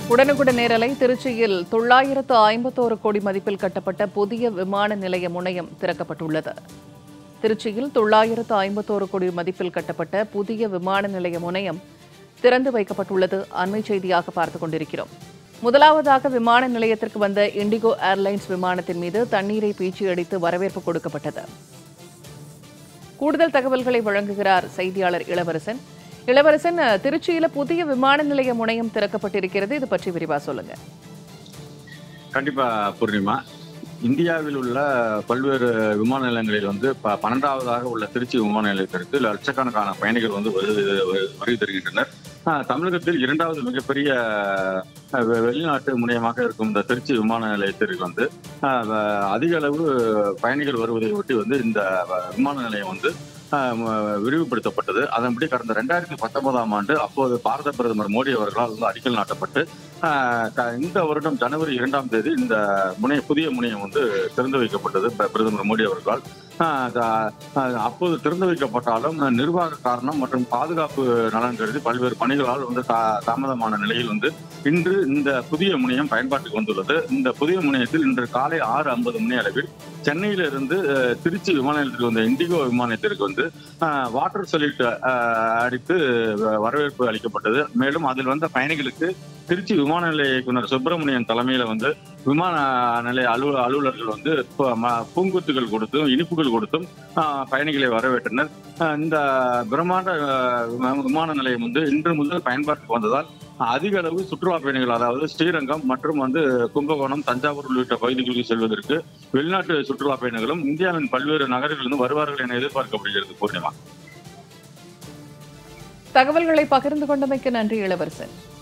உடனுக்குடன் நேரலை திருச்சியில் தொள்ளாயிரத்து ஐம்பத்தோரு கோடி மதிப்பில் கட்டப்பட்ட புதிய விமான நிலைய முனையம் திறக்கப்பட்டுள்ளது திருச்சியில் தொள்ளாயிரத்து ஐம்பத்தோரு கோடி மதிப்பில் கட்டப்பட்ட புதிய விமான நிலைய முனையம் திறந்து வைக்கப்பட்டுள்ளது அண்மை செய்தியாக பார்த்துக் கொண்டிருக்கிறோம் முதலாவதாக விமான நிலையத்திற்கு வந்த இண்டிகோ ஏர்லைன்ஸ் விமானத்தின் மீது தண்ணீரை பீச்சி அடித்து வரவேற்பு கொடுக்கப்பட்டது கூடுதல் தகவல்களை வழங்குகிறார் செய்தியாளர் இளவரசன் இளவரசன் திருச்சியில புதிய விமான நிலைய முனையம் திறக்கப்பட்டிருக்கிறது இது பற்றி விரிவா சொல்லுங்க கண்டிப்பா பூர்ணிமா இந்தியாவில் உள்ள பல்வேறு விமான நிலையங்களில் வந்து ப- பன்னெண்டாவதாக உள்ள திருச்சி விமான நிலையத்திற்கு லட்சக்கணக்கான பயணிகள் வந்து வருகை வருகை தருகின்றனர் ஆஹ், தமிழகத்தில் இரண்டாவது மிகப்பெரிய அஹ், வெ- வெளிநாட்டு முனையமாக இருக்கும் இந்த திருச்சி விமான நிலையத்திற்கு வந்து ஆஹ், வ- அதிக அளவு பயணிகள் வருவதை ஒட்டி வந்து இந்த வ- விமான நிலையம் வந்து ஆஹ், ம- விரிவுபடுத்தப்பட்டது அதன்படி கடந்த ரெண்டாயிரத்தி பத்தொன்பதாம் ஆண்டு அப்போது பாரத பிரதமர் மோடி அவர்களால் வந்து அடிக்கல் நாட்டப்பட்டு ஆஹ், க- இந்த வருடம் ஜனவரி இரண்டாம் தேதி இந்த முனைய புதிய முனையம் வந்து திறந்து வைக்கப்பட்டது ப- பிரதமர் மோடி அவர்களால் ஆஹ், த- ஆஹ், அப்போது திறந்து வைக்கப்பட்டாலும் நிர்வாக காரணம் மற்றும் பாதுகாப்பு நலன் கருதி பல்வேறு பணிகளால் வந்து தா- தாமதமான நிலையில் வந்து இன்று இந்த புதிய முனையம் பயன்பாட்டுக்கு வந்துள்ளது இந்த புதிய முனையத்தில் இன்று காலை ஆறு ஐம்பது மணி அளவில் சென்னையிலிருந்து அஹ், திருச்சி விமான நிலையத்திற்கு வந்த இண்டிகோ விமானத்திற்கு வந்து வாட்டர் சொல்யூட் அடித்து வ- வரவேற்பு அளிக்கப்பட்டது மேலும் அதில் வந்த பயணிகளுக்கு திருச்சி விமான நிலைய இயக்குனர் சுப்பிரமணியன் தலைமையில வந்து விமான நிலைய அலுவ அலுவலர்கள் வந்து ப- ம- பூங்கொத்துகள் கொடுத்தும் இனிப்புகள் கொடுத்தும் ஆஹ், பயணிகளை வரவேற்றனர் ஆஹ், இந்த பிரம்மாண்ட ஆஹ், விமா- விமான நிலையம் வந்து இன்று முதல் பயன்பாட்டுக்கு வந்ததால் அதிக அளவு சுற்றுலா பயணிகள் அதாவது ஸ்ரீரங்கம் மற்றும் வந்து கும்பகோணம் தஞ்சாவூர் உள்ளிட்ட பகுதிகளுக்கு செல்வதற்கு வெளிநாட்டு சுற்றுலா பயணிகளும் இந்தியாவின் பல்வேறு நகர்களிலிருந்து வருவார்கள் என எதிர்பார்க்கப்படுகிறது பூர்ணிமா தகவல்களை பகிர்ந்து கொண்டமைக்கு நன்றி இளவரசன்